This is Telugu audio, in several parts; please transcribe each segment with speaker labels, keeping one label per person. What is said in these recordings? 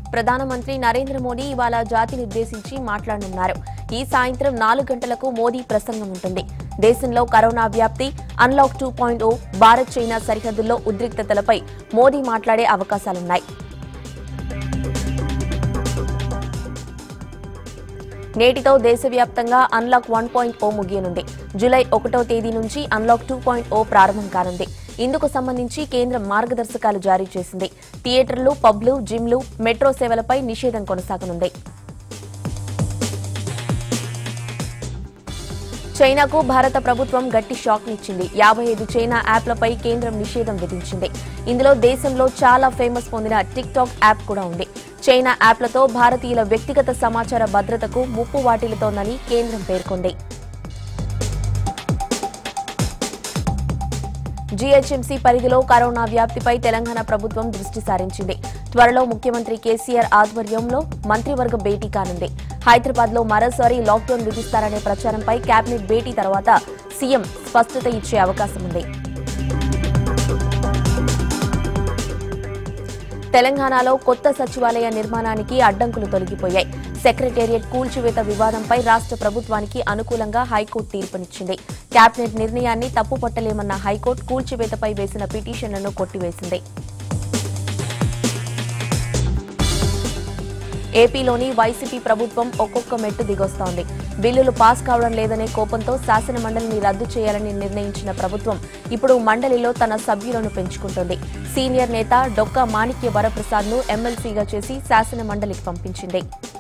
Speaker 1: ప్రధానమంత్రి నరేంద్ర మోదీ ఇవాళ జాతిని ఉద్దేశించి మాట్లాడనున్నారు ఈ సాయంత్రం నాలుగు గంటలకు మోదీ ప్రసంగం ఉంటుంది దేశంలో కరోనా వ్యాప్తి unlock two point o Bharat China సరిహద్దుల్లో ఉద్రిక్తతలపై మోదీ మాట్లాడే అవకాశాలున్నాయి నేటితో దేశవ్యాప్తంగా అన్లాక్ వన్ పాయింట్ ఓ ముగియనుంది జూలై ఒకటో తేదీ నుంచి అన్లాక్ టూ పాయింట్ ఓ ప్రారంభం కానుంది ఇందుకు సంబంధించి కేంద్రం మార్గదర్శకాలు జారీ చేసింది థియేటర్లు పబ్లు జిమ్లు మెట్రో సేవలపై నిషేధం కొనసాగనుంది చైనాకు భారత ప్రభుత్వం గట్టి షాక్నిచ్చింది యాభై ఐదు చైనా యాప్లపై కేంద్రం నిషేధం విధించింది ఇందులో దేశంలో చాలా ఫేమస్ పొందిన టిక్ టాక్ యాప్ కూడా ఉంది చైనా యాప్లతో భారతీయుల వ్యక్తిగత సమాచార భద్రతకు ముప్పు వాటిల్లుతోందని కేంద్రం పేర్కొంది జీహెచ్ఎంసీ పరిధిలో కరోనా వ్యాప్తిపై తెలంగాణ ప్రభుత్వం దృష్టి సారించింది త్వరలో ముఖ్యమంత్రి కేసీఆర్ ఆధ్వర్యంలో మంత్రివర్గ భేటీ కానుంది హైదరాబాద్ లో మరోసారి లాక్డౌన్ విధిస్తారనే ప్రచారంపై కేబినెట్ భేటీ తర్వాత సీఎం స్పష్టత ఇచ్చే అవకాశం ఉంది తెలంగాణలో కొత్త సచివాలయ నిర్మాణానికి అడ్డంకులు తొలగిపోయాయి సెక్రటేరియట్ కూల్చివేత వివాదంపై రాష్ట్ర ప్రభుత్వానికి అనుకూలంగా హైకోర్టు తీర్పునిచ్చింది కేబినెట్ నిర్ణయాన్ని తప్పుపట్టలేమన్న హైకోర్టు కూల్చివేతపై వేసిన పిటిషన్లను కొట్టివేసింది ఏపీలోని వైసీపీ ప్రభుత్వం ఒక్కొక్క మెట్టు దిగొస్తోంది బిల్లులు పాస్ కావడం లేదనే కోపంతో శాసన మండలిని రద్దు చేయాలని నిర్ణయించిన ప్రభుత్వం ఇప్పుడు మండలిలో తన సభ్యులను పెంచుకుంటోంది సీనియర్ నేత డొక్కా మాణిక్య వరప్రసాద్ ను ఎమ్మెల్సీగా చేసి శాసన మండలికి పంపించింది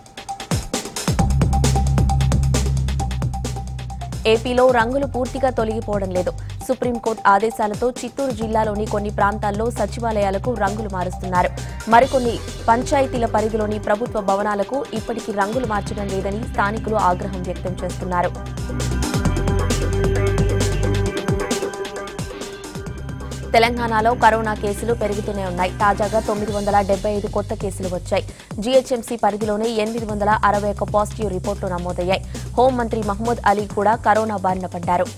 Speaker 1: ఏపీలో రంగులు పూర్తిగా తొలగిపోవడం లేదు సుప్రీంకోర్టు ఆదేశాలతో చిత్తూరు జిల్లాలోని కొన్ని ప్రాంతాల్లో సచివాలయాలకు రంగులు మారుస్తున్నారు మరికొన్ని పంచాయతీల పరిధిలోని ప్రభుత్వ భవనాలకు ఇప్పటికీ రంగులు మార్చడం లేదని స్థానికులు ఆగ్రహం వ్యక్తం చేస్తున్నారు తెలంగాణలో కరోనా కేసులు పెరుగుతూనే ఉన్నాయి తాజాగా తొమ్మిది వందల డెబ్బై ఐదు కొత్త కేసులు వచ్చాయి జీహెచ్ఎంసీ పరిధిలోనే ఎనిమిది వందల అరవై ఒక్క పాజిటివ్ రిపోర్టులు నమోదయ్యాయి హోంమంత్రి మహ్మూద్ అలీ కూడా కరోనా బారిన పడ్డారు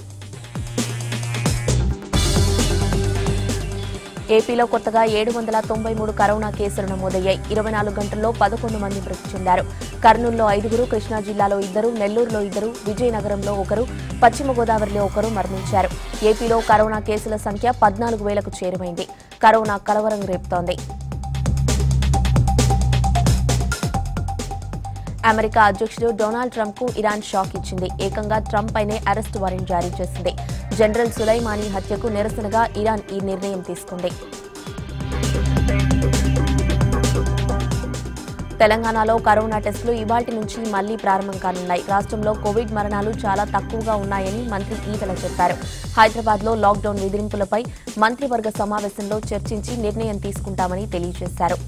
Speaker 1: ఏపీలో కొత్తగా ఏడు వందల తొంభై మూడు కరోనా కేసులు నమోదయ్యాయి ఇరవై నాలుగు గంటల్లో పదకొండు మంది మృతి చెందారు కర్నూలులో ఐదుగురు కృష్ణా జిల్లాలో ఇద్దరు నెల్లూరులో ఇద్దరు విజయనగరంలో ఒకరు పశ్చిమ గోదావరిలో ఒకరు మరణించారు ఏపీలో కరోనా కేసుల సంఖ్య పద్నాలుగు వేలకు చేరువైంది కరోనా కలవరం రేపుతోంది అమెరికా అధ్యక్షుడు డొనాల్డ్ ట్రంప్ కు ఇరాన్ షాక్ ఇచ్చింది ఏకంగా ట్రంప్ పైనే అరెస్ట్ వారెంట్ జారీ చేసింది జనరల్ సులైమానీ హత్యకు నిరసనగా ఇరాన్ ఈ నిర్ణయం తీసుకుంది తెలంగాణలో కరోనా టెస్టులు ఇవాటి నుంచి మళ్లీ ప్రారంభం కానున్నాయి రాష్ట్రంలో కోవిడ్ మరణాలు చాలా తక్కువగా ఉన్నాయని మంత్రి ఈటల చెప్పారు హైదరాబాద్ లో లాక్డౌన్ విధింపులపై మంత్రివర్గ సమావేశంలో చర్చించి నిర్ణయం తీసుకుంటామని తెలియజేశారు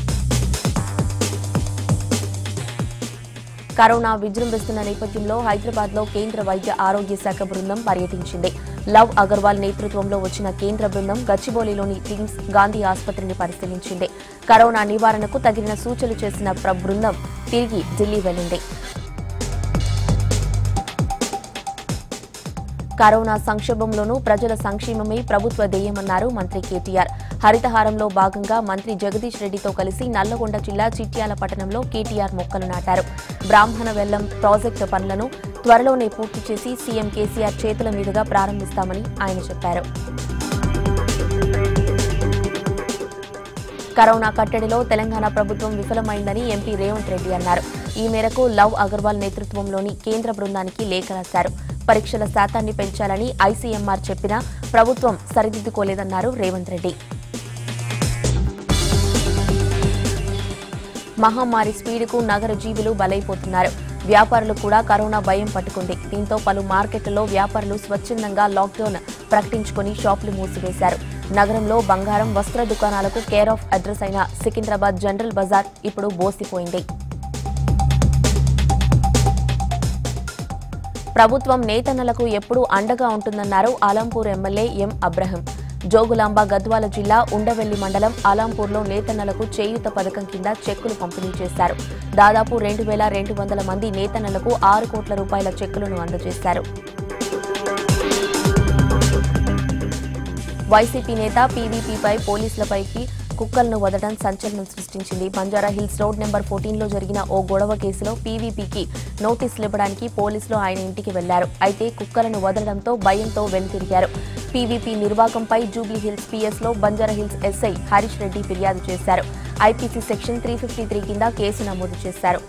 Speaker 1: కరోనా విజృంభిస్తున్న నేపథ్యంలో హైదరాబాద్ లో కేంద్ర వైద్య ఆరోగ్య శాఖ బృందం పర్యటించింది లవ్ అగర్వాల్ నేతృత్వంలో వచ్చిన కేంద్ర బృందం గచ్చిబౌలిలోని టీమ్స్ గాంధీ ఆసుపత్రిని పరిశీలించింది కరోనా నివారణకు తగిన సూచనలు చేసిన ప్ర- బృందం తిరిగి ఢిల్లీ వెళ్లింది కరోనా సంక్షోభంలోనూ ప్రజల సంక్షేమమే ప్రభుత్వ ధ్యేయమన్నారు మంత్రి కేటీఆర్ హరితహారంలో భాగంగా మంత్రి జగదీష్ రెడ్డితో కలిసి నల్లగొండ జిల్లా చిట్యాల పట్టణంలో కేటీఆర్ మొక్కలు నాటారు బ్రాహ్మణ వెల్లం ప్రాజెక్టు పనులను త్వరలోనే పూర్తి చేసి సీఎం కేసీఆర్ చేతుల మీదుగా ప్రారంభిస్తామని ఆయన చెప్పారు కరోనా కట్టడిలో తెలంగాణ ప్రభుత్వం విఫలమైందని ఎంపీ రేవంత్ రెడ్డి అన్నారు ఈ మేరకు లవ్ అగర్వాల్ నేతృత్వంలోని కేంద్ర బృందానికి లేఖ రాశారు పరీక్షల శాతాన్ని పెంచాలని ఐసీఎంఆర్ చెప్పినా ప్రభుత్వం సరిదిద్దుకోలేదన్నారు రేవంత్ రెడ్డి మహమ్మారి స్పీడ్కు నగర జీవులు బలైపోతున్నారు వ్యాపారులు కూడా కరోనా భయం పట్టుకుంది దీంతో పలు మార్కెట్లలో వ్యాపారులు స్వచ్ఛందంగా లాక్డౌన్ ప్రకటించుకుని షాపులు మూసివేశారు నగరంలో బంగారం వస్త్ర దుకాణాలకు కేర్ ఆఫ్ అడ్రస్ అయిన సికింద్రాబాద్ జనరల్ బజార్ ఇప్పుడు బోసిపోయింది ప్రభుత్వం నేతన్నలకు ఎప్పుడూ అండగా ఉంటుందన్నారు Alampur MLA M Abraham Jogulamba Gadwal జిల్లా ఉండవెల్లి మండలం ఆలాంపూర్లో నేతన్నలకు చేయూత పథకం కింద చెక్కులు పంపిణీ చేశారు దాదాపు రెండు వేల రెండు వందల మంది నేతన్నలకు ఆరు కోట్ల రూపాయల చెక్కులను అందజేశారు వైసీపీ నేత పీవీపీపై పోలీసులపైకి కుక్కలను వదలడం సంచలనం సృష్టించింది Banjara hills road number forty లో జరిగిన ఓ గొడవ కేసులో పీవీపీకి నోటీసులు ఇవ్వడానికి పోలీసులు ఆయన ఇంటికి వెళ్లారు అయితే కుక్కలను వదలడంతో భయంతో వెనుతిరిగారు పీవీపీ నిర్వాకంపై జూబ్లీ హిల్స్ పిఎస్ లో బంజారా హిల్స్ ఎస్ఐ హరీష్ రెడ్డి ఫిర్యాదు చేశారు IPC section three fifty three కింద కేసు నమోదు చేశారు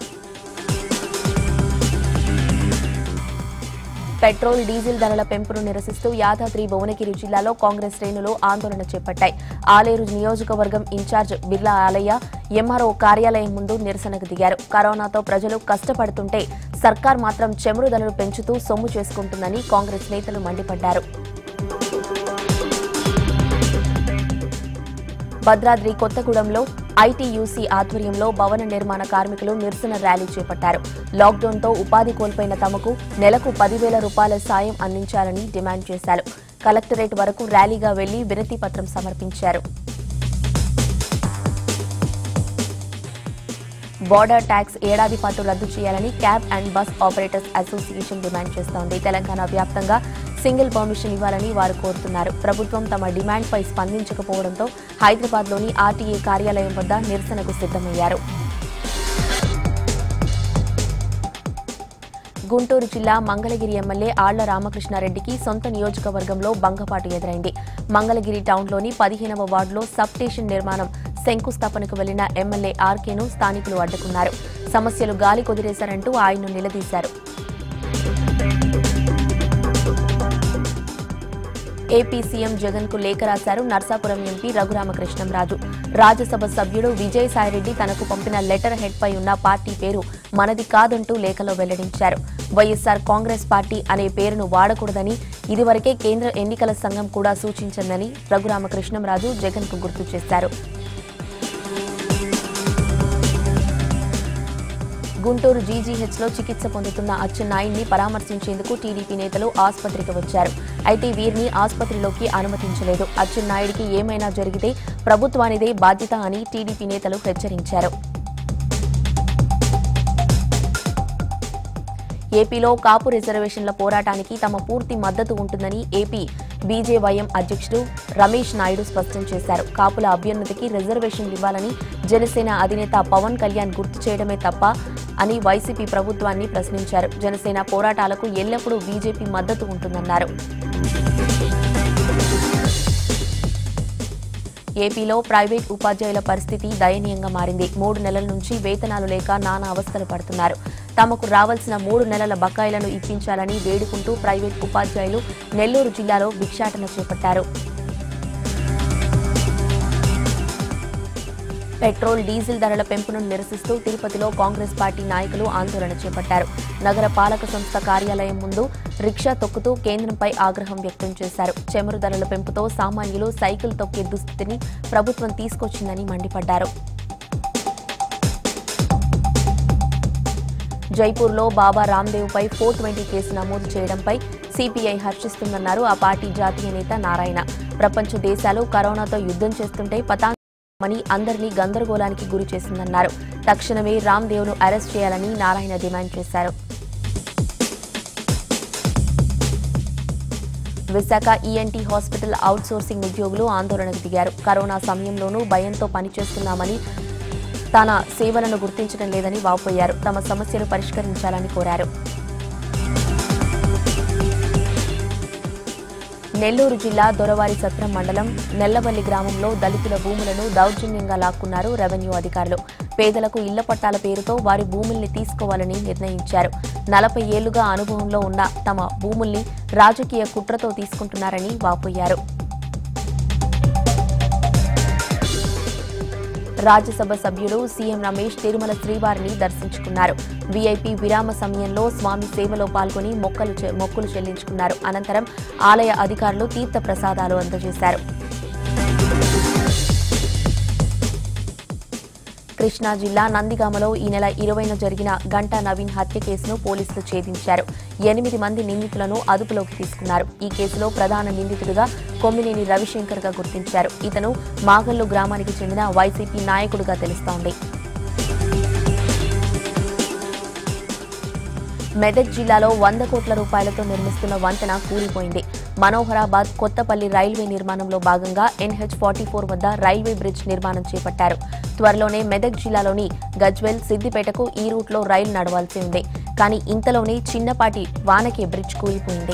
Speaker 1: పెట్రోల్ డీజిల్ ధరల పెంపును నిరసిస్తూ యాదాద్రి భువనగిరి జిల్లాలో కాంగ్రెస్ శ్రేణులు ఆందోళన చేపట్టాయి ఆలేరు నియోజకవర్గం ఇన్ఛార్జ్ బిర్లా ఆలయ్య ఎంఆర్ఓ కార్యాలయం ముందు నిరసనకు దిగారు కరోనాతో ప్రజలు కష్టపడుతుంటే సర్కార్ మాత్రం చెమురు ధరలు పెంచుతూ సొమ్ము చేసుకుంటుందని కాంగ్రెస్ నేతలు మండిపడ్డారు భద్రాద్రి కొత్తగూడెంలో ఐటీయూసీ ఆధ్వర్యంలో భవన నిర్మాణ కార్మికులు నిరసన ర్యాలీ చేపట్టారు లాక్డౌన్తో ఉపాధి కోల్పోయిన తమకు నెలకు పదివేల రూపాయల సాయం అందించాలని డిమాండ్ చేశారు కలెక్టరేట్ వరకు ర్యాలీగా వెళ్లి వినతి పత్రం సమర్పించారు బోర్డర్ ట్యాక్స్ ఏడాది పాటు రద్దు చేయాలని cab and bus operators association demand చేస్తోంది తెలంగాణ వ్యాప్తంగా సింగిల్ పర్మిషన్ ఇవ్వాలని వారు కోరుతున్నారు ప్రభుత్వం తమ డిమాండ్పై స్పందించకపోవడంతో హైదరాబాద్లోని ఆర్టీఏ కార్యాలయం వద్ద నిరసనకు సిద్ధమయ్యారు గుంటూరు జిల్లా మంగళగిరి ఎమ్మెల్యే ఆళ్ల రామకృష్ణారెడ్డికి సొంత నియోజకవర్గంలో భంగపాటు ఎదురైంది మంగళగిరి టౌన్లోని పదిహేనవ వార్డులో సబ్ స్టేషన్ నిర్మాణం శంకుస్థాపనకు వెళ్లిన ఎమ్మెల్యే ఆర్కేను స్థానికులు అడ్డుకున్నారు సమస్యలు గాలి కుదిరేశారంటూ ఆయన్ను నిలదీశారు ఏపీ సీఎం జగన్ కు లేఖ రాశారు నర్సాపురం ఎంపీ రఘురామకృష్ణంరాజు రాజ్యసభ సభ్యుడు విజయసాయిరెడ్డి తనకు పంపిన లెటర్ హెడ్ పై ఉన్న పార్టీ పేరు మనది కాదంటూ లేఖలో వెల్లడించారు వైఎస్సార్ కాంగ్రెస్ పార్టీ అనే పేరును వాడకూడదని ఇదివరకే కేంద్ర ఎన్నికల సంఘం కూడా సూచించిందని రఘురామకృష్ణంరాజు జగన్ కు గుర్తు చేశారు గుంటూరు జీజీహెచ్లో చికిత్స పొందుతున్న అచ్చెన్నాయుడిని పరామర్శించేందుకు టీడీపీ నేతలు ఆసుపత్రికి వచ్చారు అయితే వీరిని ఆసుపత్రిలోకి అనుమతించలేదు అచ్చెన్నాయుడికి ఏమైనా జరిగితే ప్రభుత్వానిదే బాధ్యత అని టీడీపీ నేతలు హెచ్చరించారు ఏపీలో కాపు రిజర్వేషన్ల పోరాటానికి తమ పూర్తి మద్దతు ఉంటుందని ఏపీ బీజేవైఎం అధ్యక్షుడు రమేష్ నాయుడు స్పష్టం చేశారు కాపుల అభ్యున్నతికి రిజర్వేషన్లు ఇవ్వాలని జనసేన అధినేత పవన్ కళ్యాణ్ గుర్తు చేయడమే తప్ప అని వైసీపీ ప్రభుత్వాన్ని ప్రశ్నించారు జనసేన పోరాటాలకు ఎల్లప్పుడూ బీజేపీ మద్దతు ఉంటుందన్నారు ఏపీలో ప్రైవేట్ ఉపాధ్యాయుల పరిస్థితి దయనీయంగా మారింది మూడు నెలల నుంచి వేతనాలు లేక నానా అవస్థలు పడుతున్నారు తమకు రావాల్సిన మూడు నెలల బకాయిలను ఇప్పించాలని వేడుకుంటూ ప్రైవేట్ ఉపాధ్యాయులు నెల్లూరు జిల్లాలో భిక్షాటన చేపట్టారు పెట్రోల్ డీజిల్ ధరల పెంపును నిరసిస్తూ తిరుపతిలో కాంగ్రెస్ పార్టీ నాయకులు ఆందోళన చేపట్టారు నగర పాలక సంస్థ కార్యాలయం ముందు రిక్షా తొక్కుతూ కేంద్రంపై ఆగ్రహం వ్యక్తం చేశారు చెమురు ధరల పెంపుతో సామాన్యులు సైకిల్ తొక్కే దుస్థితిని ప్రభుత్వం తీసుకొచ్చిందని మండిపడ్డారు జైపూర్లో బాబా రామ్దేవ్పై ఫోర్ ట్వంటీ కేసు నమోదు చేయడంపై సిపిఐ హర్షిస్తుందన్నారు ఆ పార్టీ జాతీయ నేత నారాయణ ప్రపంచ దేశాలు కరోనాతో యుద్ధం చేస్తుంటే పతాంగ్ మని అందరినీ గందరగోళానికి గురి చేసిందన్నారు తక్షణమే రామ్దేవ్ను అరెస్ట్ చేయాలని నారాయణ డిమాండ్ చేశారు విశాఖ ఈఎన్టీ హాస్పిటల్ అవుట్సోర్సింగ్ ఉద్యోగులు ఆందోళనకు దిగారు కరోనా సమయంలోనూ భయంతో పనిచేస్తున్నామని తన సేవలను గుర్తించడం లేదని వాపోయారు తమ సమస్యలు పరిష్కరించాలని కోరారు నెల్లూరు జిల్లా దొరవారి సత్రం మండలం నెల్లవల్లి గ్రామంలో దళితుల భూములను దౌర్జన్యంగా లాక్కున్నారు రెవెన్యూ అధికారులు పేదలకు ఇళ్ల పట్టాల పేరుతో వారి భూముల్ని తీసుకోవాలని నిర్ణయించారు నలభై ఏళ్లుగా అనుభవంలో ఉన్న తమ భూముల్ని రాజకీయ కుట్రతో తీసుకుంటున్నారని వాపోయారు రాజ్యసభ సభ్యుడు సీఎం రమేష్ తిరుమల శ్రీవారిని దర్శించుకున్నారు వీఐపీ విరామ సమయంలో స్వామి సేవలో పాల్గొని మొక్కలు చె- మొక్కులు చెల్లించుకున్నారు అనంతరం ఆలయ అధికారులు తీర్థ ప్రసాదాలు అందజేశారు కృష్ణా జిల్లా నందిగామలో ఈ నెల ఇరవైన జరిగిన గంటా నవీన్ హత్య కేసును పోలీసులు ఛేదించారు ఎనిమిది మంది నిందితులను అదుపులోకి తీసుకున్నారు ఈ కేసులో ప్రధాన నిందితుడిగా కొమ్మినేని రవిశంకర్ గా గుర్తించారు ఇతను మాగల్లు గ్రామానికి చెందిన వైసీపీ నాయకుడిగా తెలుస్తోంది మెదక్ జిల్లాలో వంద కోట్ల రూపాయలతో నిర్మిస్తున్న వంతెన కూలిపోయింది మనోహరాబాద్ కొత్తపల్లి రైల్వే నిర్మాణంలో భాగంగా ఎన్హెచ్ ఫార్టీ ఫోర్ వద్ద రైల్వే బ్రిడ్జ్ నిర్మాణం చేపట్టారు త్వరలోనే మెదక్ జిల్లాలోని గజ్వెల్ సిద్దిపేటకు ఈ రూట్లో రైలు నడవాల్సి ఉంది కానీ ఇంతలోనే చిన్నపాటి వానకే బ్రిడ్జ్ కూలిపోయింది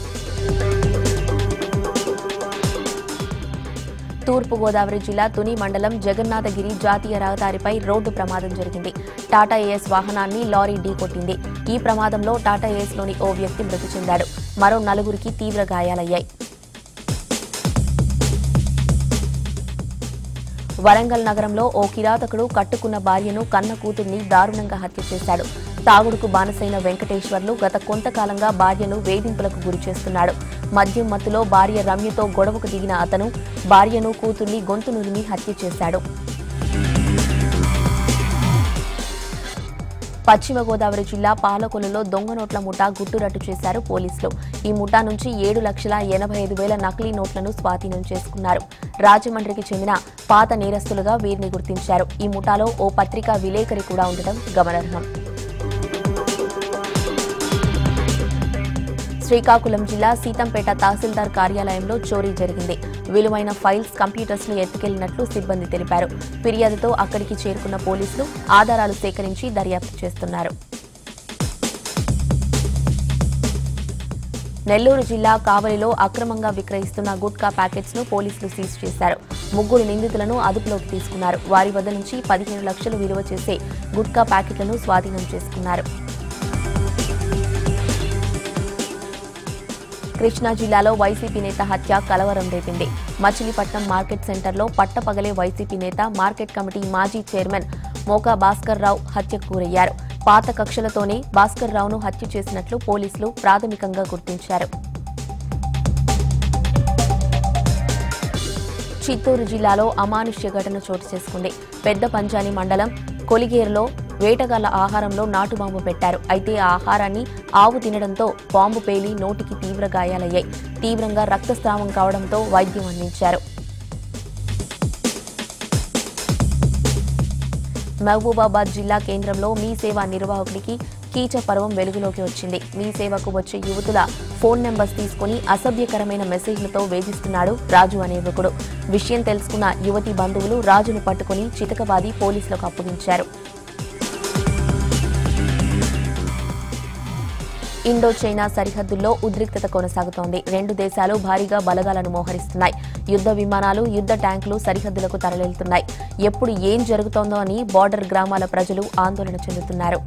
Speaker 1: తూర్పుగోదావరి జిల్లా తుని మండలం జగన్నాథగిరి జాతీయ రహదారిపై రోడ్డు ప్రమాదం జరిగింది టాటా ఏఎస్ వాహనాన్ని లారీ ఢీకొట్టింది ఈ ప్రమాదంలో టాటా ఏఎస్లోని ఓ వ్యక్తి మృతి చెందాడు మరో నలుగురికి తీవ్ర గాయాలయ్యాయి వరంగల్ నగరంలో ఓ కిరాతకుడు కట్టుకున్న భార్యను కన్న కూతుర్ని దారుణంగా హత్య చేశాడు తాగుడుకు బానిసైన వెంకటేశ్వర్లు గత కొంతకాలంగా భార్యను వేధింపులకు గురి చేస్తున్నాడు మద్యం మత్తులో భార్య రమ్యతో గొడవకు దిగిన అతను భార్యను కూతుర్ని గొంతు నురిమి హత్య చేశాడు పశ్చిమ గోదావరి జిల్లా పాలకొల్లులో దొంగ నోట్ల ముఠా గుట్టురట్టు చేశారు పోలీసులు ఈ ముఠా నుంచి ఏడు లక్షల ఎనభై ఐదు వేల నకిలీ నోట్లను స్వాధీనం చేసుకున్నారు రాజమండ్రికి చెందిన పాత నేరస్తులుగా వీరిని గుర్తించారు ఈ ముఠాలో ఓ పత్రికా విలేకరి కూడా ఉండటం గమనార్హం శ్రీకాకుళం జిల్లా సీతంపేట తహసీల్దార్ కార్యాలయంలో చోరీ జరిగింది విలువైన ఫైల్స్ కంప్యూటర్స్ ను ఎత్తుకెళ్లినట్లు సిబ్బంది తెలిపారు ఫిర్యాదుతో అక్కడికి చేరుకున్న పోలీసులు ఆధారాలు సేకరించి దర్యాప్తు చేస్తున్నారు నెల్లూరు జిల్లా కావలిలో అక్రమంగా విక్రయిస్తున్న గుట్కా ప్యాకెట్స్ ను పోలీసులు సీజ్ చేశారు ముగ్గురు నిందితులను అదుపులోకి తీసుకున్నారు వారి వద్ద నుంచి పదిహేను లక్షలు విలువ చేసే గుట్కా ప్యాకెట్లను స్వాధీనం చేసుకున్నారు కృష్ణా జిల్లాలో వైసీపీ నేత హత్య కలవరం రేపింది మచిలీపట్నం మార్కెట్ సెంటర్లో పట్టపగలే వైసీపీ నేత మార్కెట్ కమిటీ మాజీ చైర్మన్ మోకా భాస్కర్ రావు హత్యకు గురయ్యారు పాత కక్షలతోనే భాస్కర్ రావును హత్య చేసినట్లు పోలీసులు ప్రాథమికంగా గుర్తించారు చిత్తూరు జిల్లాలో అమానుష్య ఘటన చోటు చేసుకుంది పెద్ద పంజాని మండలం కొలిగేరులో వేటగాళ్ల ఆహారంలో నాటుబాంబు పెట్టారు అయితే ఆ ఆహారాన్ని ఆవు తినడంతో బాంబు పేలి నోటికి తీవ్ర గాయాలయ్యాయి తీవ్రంగా రక్తస్రావం కావడంతో వైద్యం అందించారు మహబూబాబాద్ జిల్లా కేంద్రంలో మీ సేవ నిర్వాహకుడికి కీచ పర్వం వెలుగులోకి వచ్చింది మీ సేవకు వచ్చే యువతుల ఫోన్ నెంబర్స్ తీసుకుని అసభ్యకరమైన మెసేజ్లతో వేధిస్తున్నాడు రాజు అనే యువకుడు విషయం తెలుసుకున్న యువతి బంధువులు రాజును పట్టుకుని చితకబాది పోలీసులకు అప్పగించారు ఇండో చైనా సరిహద్దుల్లో ఉద్రిక్తత కొనసాగుతోంది రెండు దేశాలు భారీగా బలగాలను మోహరిస్తున్నాయి యుద్ధ విమానాలు యుద్ధ ట్యాంకులు సరిహద్దులకు తరలివెళ్తున్నాయి ఎప్పుడు ఏం జరుగుతోందో అని బార్డర్ గ్రామాల ప్రజలు ఆందోళన చెందుతున్నారు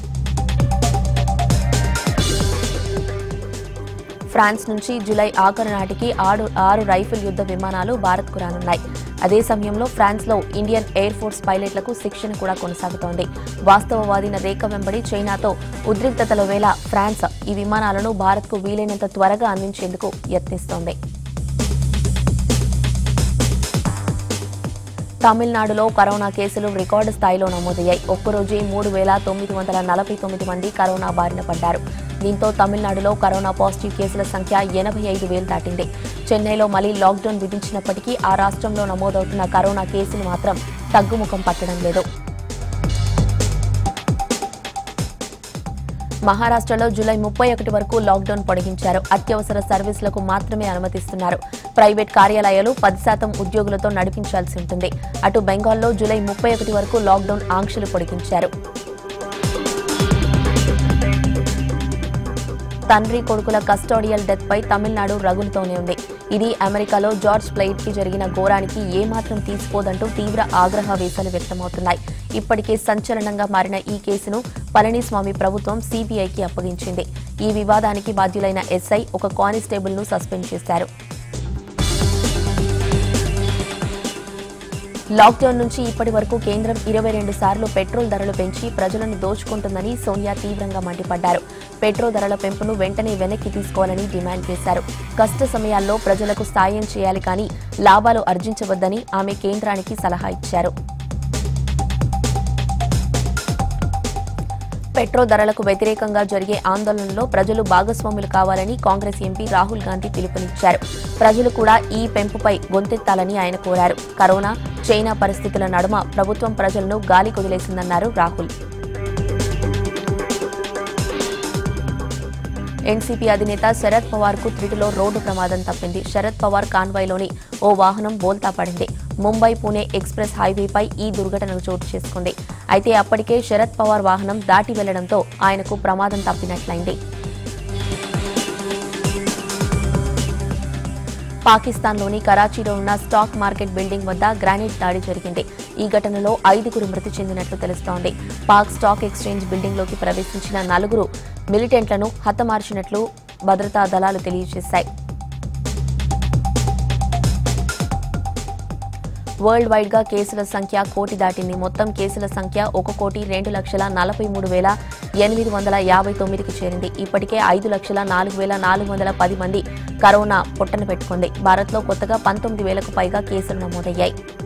Speaker 1: ఫ్రాన్స్ నుంచి జూలై ఆఖరు నాటికి ఆరు ఆరు రైఫిల్ యుద్ధ విమానాలు భారత్కు రానున్నాయి అదే సమయంలో ఫ్రాన్స్లో ఇండియన్ ఎయిర్ ఫోర్స్ పైలట్లకు శిక్షణ కూడా కొనసాగుతోంది వాస్తవవాదిన రేఖ వెంబడి చైనాతో ఉద్రిక్తతల వేళ ఫ్రాన్స్ ఈ విమానాలను భారత్కు వీలైనంత త్వరగా అందించేందుకు యత్నిస్తోంది తమిళనాడులో కరోనా కేసులు రికార్డు స్థాయిలో నమోదయ్యాయి ఒక్కరోజే మూడు వేల తొమ్మిది వందల నలభై తొమ్మిది మంది కరోనా బారిన పడ్డారు దీంతో తమిళనాడులో కరోనా పాజిటివ్ కేసుల సంఖ్య ఎనభై ఐదు వేలు దాటింది చెన్నైలో మళ్లీ లాక్డౌన్ విధించినప్పటికీ ఆ రాష్ట్రంలో నమోదవుతున్న కరోనా కేసులు మాత్రం తగ్గుముఖం పట్టడం లేదు మహారాష్ట్రలో జూలై ముప్పై ఒకటి వరకు లాక్డౌన్ పొడిగించారు అత్యవసర సర్వీసులకు మాత్రమే అనుమతిస్తున్నారు ప్రైవేట్ కార్యాలయాలు పది శాతం ఉద్యోగులతో నడిపించాల్సి ఉంటుంది అటు బెంగాల్లో జూలై ముప్పై ఒకటి వరకు లాక్డౌన్ ఆంక్షలు పొడిగించారు తండ్రి కొడుకుల కస్టోడియల్ డెత్ పై తమిళనాడు రగులుతోనే ఉంది ఇది అమెరికాలో జార్జ్ ఫ్లైట్ కి జరిగిన ఘోరానికి ఏమాత్రం తీసుకోదంటూ తీవ్ర ఆగ్రహావేశాలు వ్యక్తమవుతున్నాయి ఇప్పటికే సంచలనంగా మారిన ఈ కేసును పళనిస్వామి ప్రభుత్వం సీబీఐకి అప్పగించింది ఈ వివాదానికి బాధ్యులైన ఎస్ఐ ఒక కానిస్టేబుల్ ను సస్పెండ్ చేశారు లాక్డౌన్ నుంచి ఇప్పటి వరకు కేంద్రం ఇరవై రెండు సార్లు పెట్రోల్ ధరలు పెంచి ప్రజలను దోచుకుంటుందని సోనియా తీవ్రంగా మండిపడ్డారు పెట్రోల్ ధరల పెంపును వెంటనే వెనక్కి తీసుకోవాలని డిమాండ్ చేశారు కష్ట సమయాల్లో ప్రజలకు సాయం చేయాలి కానీ లాభాలు ఆర్జించవద్దని ఆమె కేంద్రానికి సలహా ఇచ్చారు పెట్రోల్ ధరలకు వ్యతిరేకంగా జరిగే ఆందోళనలో ప్రజలు భాగస్వాములు కావాలని కాంగ్రెస్ ఎంపీ రాహుల్ గాంధీ పిలుపునిచ్చారు ప్రజలు కూడా ఈ పెంపుపై గొంతెత్తాలని ఆయన కోరారు కరోనా చైనా పరిస్థితుల నడుమ ప్రభుత్వం ప్రజలను గాలి కొదిలేసిందన్నారు రాహుల్ ఎన్సీపీ అధినేత శరద్ పవార్ కు త్రిటిలో రోడ్డు ప్రమాదం తప్పింది శరద్ పవార్ కాన్వాయ్లోని ఓ వాహనం బోల్తా పడింది ముంబై పూణే ఎక్స్ప్రెస్ హైవేపై ఈ దుర్ఘటన చోటు చేసుకుంది అయితే అప్పటికే శరద్ పవార్ వాహనం దాటి వెళ్లడంతో ఆయనకు ప్రమాదం తప్పినట్లయింది పాకిస్తాన్లోని కరాచీలో ఉన్న స్టాక్ మార్కెట్ బిల్డింగ్ వద్ద గ్రానైట్ దాడి జరిగింది ఈ ఘటనలో ఐదుగురు మృతి చెందినట్లు తెలుస్తోంది పాక్ స్టాక్ ఎక్స్చేంజ్ బిల్డింగ్లోకి ప్రవేశించిన నలుగురు మిలిటెంట్లను హతమార్చినట్లు భద్రతా దళాలు తెలియజేశాయి వరల్డ్ వైడ్ గా కేసుల సంఖ్య కోటి దాటింది మొత్తం కేసుల సంఖ్య ఒక కోటి రెండు లక్షల నలభై మూడు వేల ఎనిమిది వందల యాభై తొమ్మిదికి చేరింది ఇప్పటికే ఐదు లక్షల నాలుగు వేల నాలుగు వందల పది మంది కరోనా పొట్టన పెట్టుకుంది భారత్లో కొత్తగా పంతొమ్మిది వేలకు పైగా కేసులు నమోదయ్యాయి